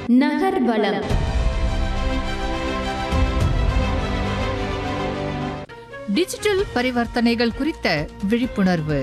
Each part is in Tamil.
நகர்வலம் டிஜிட்டல் பரிவர்த்தனைகள் குறித்த விழிப்புணர்வு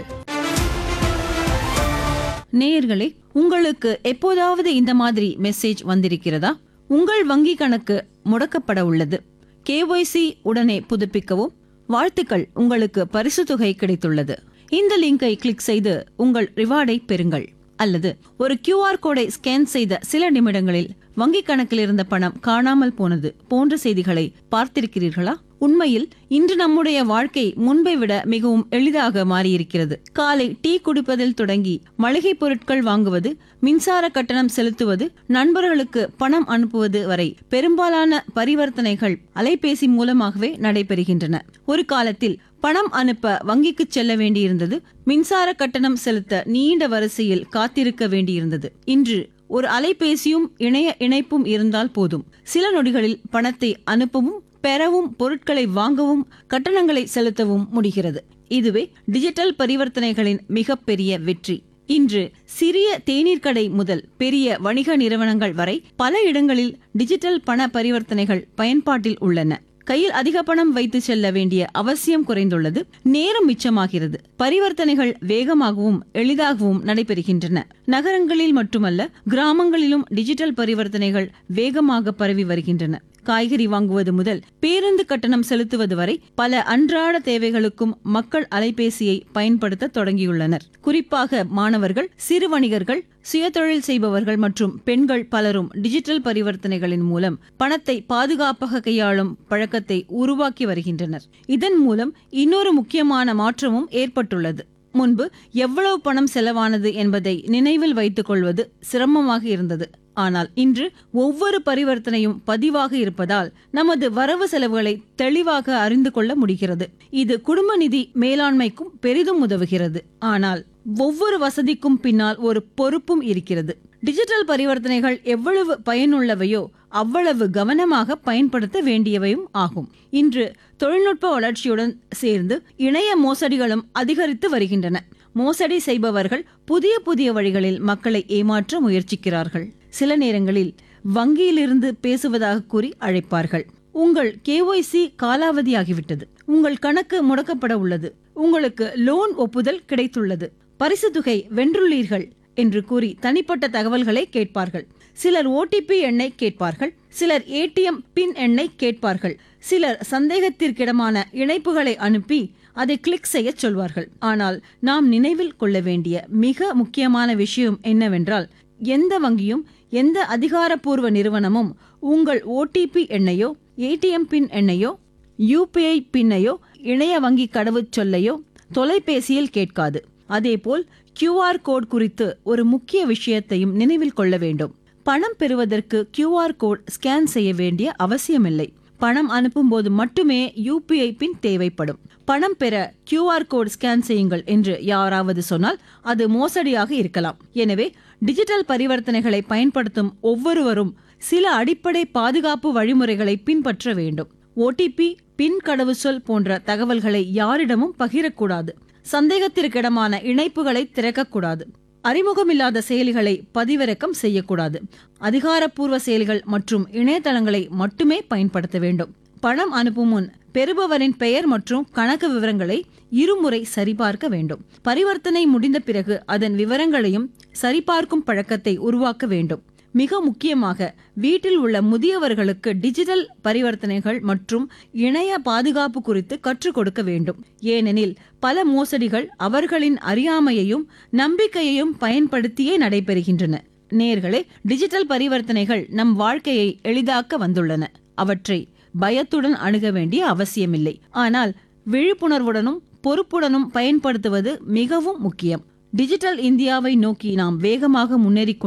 நேயர்களே உங்களுக்கு எப்போதாவது இந்த மாதிரி மெசேஜ் வந்திருக்கிறதா உங்கள் வங்கி கணக்கு முடக்கப்பட உள்ளது கேஒய்சி உடனே புதுப்பிக்கவும் வாழ்த்துக்கள் உங்களுக்கு பரிசு தொகை கிடைத்துள்ளது இந்த லிங்கை கிளிக் செய்து உங்கள் ரிவார்டை பெறுங்கள் அல்லது ஒரு கியூஆர் கோடை ஸ்கேன் செய்த சில நிமிடங்களில் வங்கி கணக்கில் இருந்த பணம் காணாமல் போனது போன்ற செய்திகளை பார்த்திருக்கிறீர்களா உண்மையில் இன்று நம்முடைய வாழ்க்கை முன்பை விட மிகவும் எளிதாக மாறியிருக்கிறது காலை டீ குடிப்பதில் தொடங்கி மளிகை பொருட்கள் வாங்குவது மின்சார கட்டணம் செலுத்துவது நண்பர்களுக்கு பணம் அனுப்புவது வரை பெரும்பாலான பரிவர்த்தனைகள் அலைபேசி மூலமாகவே நடைபெறுகின்றன ஒரு காலத்தில் பணம் அனுப்ப வங்கிக்கு செல்ல வேண்டியிருந்தது மின்சார கட்டணம் செலுத்த நீண்ட வரிசையில் காத்திருக்க வேண்டியிருந்தது இன்று ஒரு அலைபேசியும் இணைய இணைப்பும் இருந்தால் போதும் சில நொடிகளில் பணத்தை அனுப்பவும் பெறவும் பொருட்களை வாங்கவும் கட்டணங்களை செலுத்தவும் முடிகிறது இதுவே டிஜிட்டல் பரிவர்த்தனைகளின் மிகப்பெரிய வெற்றி இன்று சிறிய தேநீர் கடை முதல் பெரிய வணிக நிறுவனங்கள் வரை பல இடங்களில் டிஜிட்டல் பண பரிவர்த்தனைகள் பயன்பாட்டில் உள்ளன கையில் அதிக பணம் வைத்து செல்ல வேண்டிய அவசியம் குறைந்துள்ளது நேரம் மிச்சமாகிறது பரிவர்த்தனைகள் வேகமாகவும் எளிதாகவும் நடைபெறுகின்றன நகரங்களில் மட்டுமல்ல கிராமங்களிலும் டிஜிட்டல் பரிவர்த்தனைகள் வேகமாக பரவி வருகின்றன காய்கறி வாங்குவது முதல் பேருந்து கட்டணம் செலுத்துவது வரை பல அன்றாட தேவைகளுக்கும் மக்கள் அலைபேசியை பயன்படுத்த தொடங்கியுள்ளனர் குறிப்பாக மாணவர்கள் சிறு வணிகர்கள் சுயதொழில் செய்பவர்கள் மற்றும் பெண்கள் பலரும் டிஜிட்டல் பரிவர்த்தனைகளின் மூலம் பணத்தை பாதுகாப்பாக கையாளும் பழக்கத்தை உருவாக்கி வருகின்றனர் இதன் மூலம் இன்னொரு முக்கியமான மாற்றமும் ஏற்பட்டுள்ளது முன்பு எவ்வளவு பணம் செலவானது என்பதை நினைவில் வைத்துக் கொள்வது சிரமமாக இருந்தது ஆனால் இன்று ஒவ்வொரு பரிவர்த்தனையும் பதிவாக இருப்பதால் நமது வரவு செலவுகளை தெளிவாக அறிந்து கொள்ள முடிகிறது இது குடும்ப நிதி மேலாண்மைக்கும் பெரிதும் உதவுகிறது ஆனால் ஒவ்வொரு வசதிக்கும் பின்னால் ஒரு பொறுப்பும் இருக்கிறது டிஜிட்டல் பரிவர்த்தனைகள் எவ்வளவு பயனுள்ளவையோ அவ்வளவு கவனமாக பயன்படுத்த வேண்டியவையும் ஆகும் இன்று தொழில்நுட்ப வளர்ச்சியுடன் சேர்ந்து இணைய மோசடிகளும் அதிகரித்து வருகின்றன மோசடி செய்பவர்கள் புதிய புதிய வழிகளில் மக்களை ஏமாற்ற முயற்சிக்கிறார்கள் சில நேரங்களில் வங்கியிலிருந்து பேசுவதாக கூறி அழைப்பார்கள் உங்கள் கேஒய்சி காலாவதியாகிவிட்டது உங்கள் கணக்கு முடக்கப்பட உள்ளது உங்களுக்கு லோன் ஒப்புதல் கிடைத்துள்ளது பரிசு தொகை வென்றுள்ளீர்கள் என்று கூறி தனிப்பட்ட தகவல்களை கேட்பார்கள் சிலர் ஓடிபி எண்ணை கேட்பார்கள் சிலர் ஏடிஎம் பின் எண்ணை கேட்பார்கள் சிலர் சந்தேகத்திற்கிடமான இணைப்புகளை அனுப்பி அதை கிளிக் செய்ய சொல்வார்கள் ஆனால் நாம் நினைவில் கொள்ள வேண்டிய மிக முக்கியமான விஷயம் என்னவென்றால் எந்த வங்கியும் எந்த அதிகாரப்பூர்வ நிறுவனமும் உங்கள் ஓடிபி எண்ணையோ ஏடிஎம் பின் எண்ணையோ யூபிஐ பின்னையோ இணைய வங்கி கடவுச்சொல்லையோ தொலைபேசியில் கேட்காது அதேபோல் கியூஆர் கோட் குறித்து ஒரு முக்கிய விஷயத்தையும் நினைவில் கொள்ள வேண்டும் பணம் பெறுவதற்கு கியூஆர் கோட் ஸ்கேன் செய்ய வேண்டிய அவசியமில்லை பணம் அனுப்பும்போது மட்டுமே யூபிஐ பின் தேவைப்படும் பணம் பெற கியூஆர் கோட் ஸ்கேன் செய்யுங்கள் என்று யாராவது சொன்னால் அது மோசடியாக இருக்கலாம் எனவே டிஜிட்டல் பரிவர்த்தனைகளை பயன்படுத்தும் ஒவ்வொருவரும் சில அடிப்படை பாதுகாப்பு வழிமுறைகளை பின்பற்ற வேண்டும் ஓடிபி பின் கடவுச்சொல் போன்ற தகவல்களை யாரிடமும் பகிரக்கூடாது சந்தேகத்திற்கிடமான இணைப்புகளை திறக்கக்கூடாது அறிமுகமில்லாத செயலிகளை பதிவிறக்கம் செய்யக்கூடாது அதிகாரப்பூர்வ செயலிகள் மற்றும் இணையதளங்களை மட்டுமே பயன்படுத்த வேண்டும் பணம் அனுப்பும் முன் பெறுபவரின் பெயர் மற்றும் கணக்கு விவரங்களை இருமுறை சரிபார்க்க வேண்டும் பரிவர்த்தனை முடிந்த பிறகு அதன் விவரங்களையும் சரிபார்க்கும் பழக்கத்தை உருவாக்க வேண்டும் மிக முக்கியமாக வீட்டில் உள்ள முதியவர்களுக்கு டிஜிட்டல் பரிவர்த்தனைகள் மற்றும் இணைய பாதுகாப்பு குறித்து கற்றுக் கொடுக்க வேண்டும் ஏனெனில் பல மோசடிகள் அவர்களின் அறியாமையையும் நம்பிக்கையையும் பயன்படுத்தியே நடைபெறுகின்றன நேர்களே டிஜிட்டல் பரிவர்த்தனைகள் நம் வாழ்க்கையை எளிதாக்க வந்துள்ளன அவற்றை பயத்துடன் அணுக வேண்டிய அவசியமில்லை ஆனால் விழிப்புணர்வுடனும் பொறுப்புடனும் பயன்படுத்துவது மிகவும் முக்கியம் டிஜிட்டல் இந்தியாவை நோக்கி நாம் வேகமாக முன்னேறிக்